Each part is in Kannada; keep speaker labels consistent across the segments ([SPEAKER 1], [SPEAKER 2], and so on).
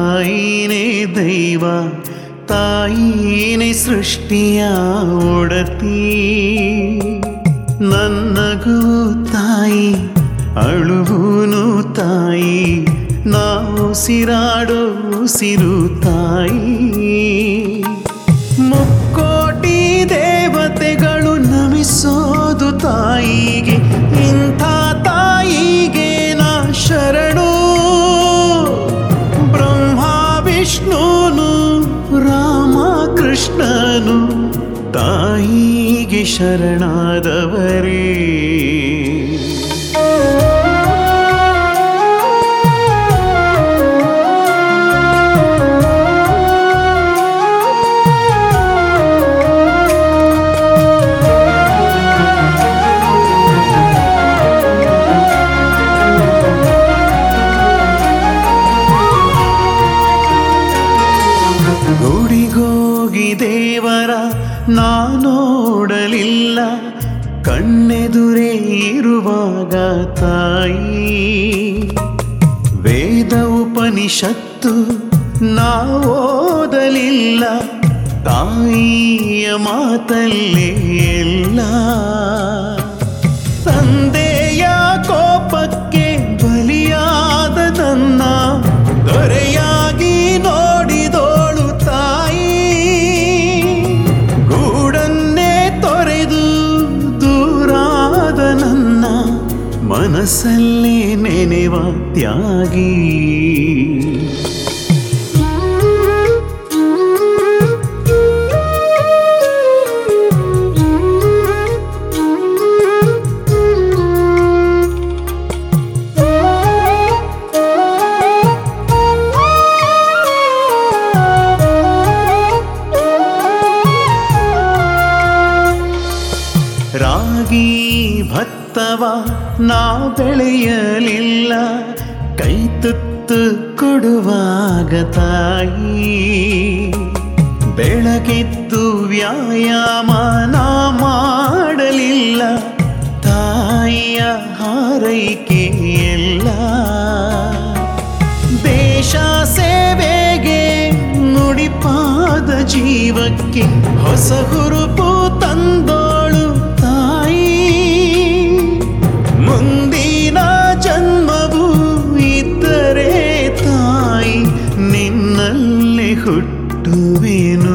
[SPEAKER 1] ತಾಯಿನೇ ದೈವ ತಾಯಿನೇ ಸೃಷ್ಟಿಯ ಒಡತಿ ನನ್ನಗೂ ತಾಯಿ ಅಳುವುನು ತಾಯಿ ನಾವು ಸಿರಾಡೋ ಉಸಿರು ತಾಯಿ ಮುಕ್ಕೋಟಿ ದೇವತೆಗಳು ನಮಿಸೋದು ತಾಯಿಗೆ ಇಂಥ ತಾಯಿಗೆ ನಾ ಶರಣು ಬ್ರಹ್ಮ ವಿಷ್ಣುನು ರಾಮ ಕೃಷ್ಣನು ತಾಯಿಗೆ ಶರಣಾದವರೇ ಗುಡಿಗೋಗಿ ದೇವರ ನಾ ನೋಡಲಿಲ್ಲ ಕಣ್ಣೆದುರೇ ಇರುವಾಗ ತಾಯಿ ವೇದ ಉಪನಿಷತ್ತು ನಾ ಓದಲಿಲ್ಲ ತಾಯಿಯ ಮಾತಲ್ಲೇ ಎಲ್ಲ ತಂದೆಯ ಕೋಪಕ್ಕೆ ಬಲಿಯಾದ ನನ್ನ ದೊರೆಯಾಗಿ ನೋಡಿದೋಳು ತಾಯಿ ಗೂಡನ್ನೇ ತೊರೆದು ದೂರಾದ ನನ್ನ ಮನಸ್ಸಲ್ಲೇ ನೆನೆವ ತ್ಯಾಗಿ ರಾಗಿ ಭತ್ತವ ನಾ ಬೆಳೆಯಲಿಲ್ಲ ಕೈ ತುತ್ತು ಕೊಡುವಾಗ ತಾಯಿ ಬೆಳಗೆದ್ದು ವ್ಯಾಯಾಮ ನಾ ಮಾಡಲಿಲ್ಲ ತಾಯಿಯ ಹಾರೈಕೆ ಎಲ್ಲ ದೇಶ ಸೇವೆಗೆ ನುಡಿಪಾದ ಜೀವಕ್ಕೆ ಹೊಸ ಹುರುಪು ತಂದೋಳು ತಾಯಿ ಮುಂದಿನ ಜನ್ಮವು ಇದ್ದರೆ ತಾಯಿ ನಿನ್ನಲ್ಲೇ ಹುಟ್ಟುವೆನು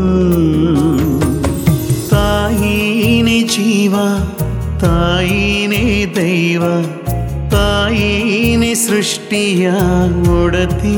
[SPEAKER 1] ತಾಯಿನೇ ಜೀವ ತಾಯಿನೇ ದೈವ ತಾಯಿನೇ ಸೃಷ್ಟಿಯ ಒಡತಿ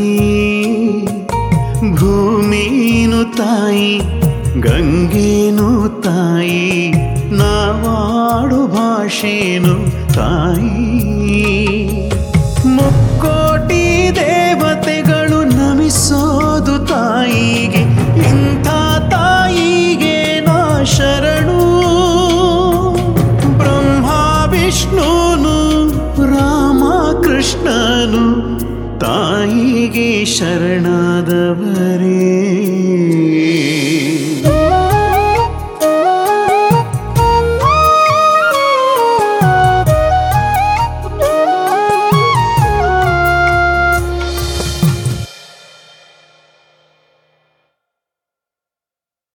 [SPEAKER 1] ಭೂಮಿನು ತಾಯಿ ಗಂಗೇನು ತಾಯಿ ನಾವಾಡು ಭಾಷೆನು ತಾಯಿ ಮುಕ್ಕೋಟಿ ದೇವತೆಗಳು ನಮಿಸೋದು ತಾಯಿಗೆ ಇಂಥ ತಾಯಿಗೆ ನಾ ಶರಣು ಬ್ರಹ್ಮ ವಿಷ್ಣುನು ರಾಮ ಕೃಷ್ಣನು ತಾಯಿಗೆ ಶರಣಾದವರೇ